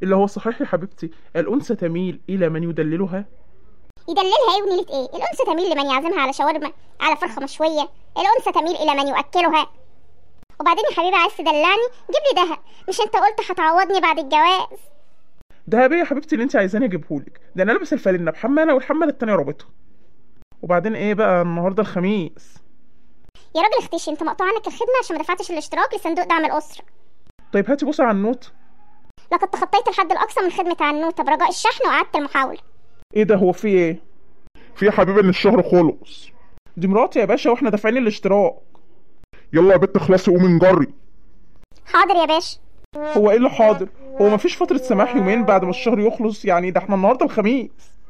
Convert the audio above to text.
اللي هو صحيح يا حبيبتي الأنثى تميل إلى من يدللها يدللها ايه ونيلة ايه الانثى تميل لمن يعزمها على شاورما على فرخه مشويه الانثى تميل الى من يؤكلها وبعدين يا حبيبي عايز تدلعني جيب لي دهب مش انت قلت هتعوضني بعد الجواز دهب ايه يا حبيبتي اللي انت عايزاني اجيبهولك ده انا لابس الفانلة بحمالة والحمالة التانية رابطها وبعدين ايه بقى النهارده الخميس يا راجل اختشي انت مقطوع عنك الخدمه عشان ما دفعتش الاشتراك لصندوق دعم الاسره طيب هاتي بصي على النوت لقد تخطيت الحد الاقصى من خدمه عنوته برجاء الشحن واعاده المحاوله ايه ده هو في ايه في يا حبيبي ان الشهر خلص دي مراتي يا باشا واحنا دافعين الاشتراك يلا يا بت خلاصي قومي نجري حاضر يا باشا هو ايه اللي حاضر هو مفيش فترة سماح يومين بعد ما الشهر يخلص يعني ده احنا النهارده الخميس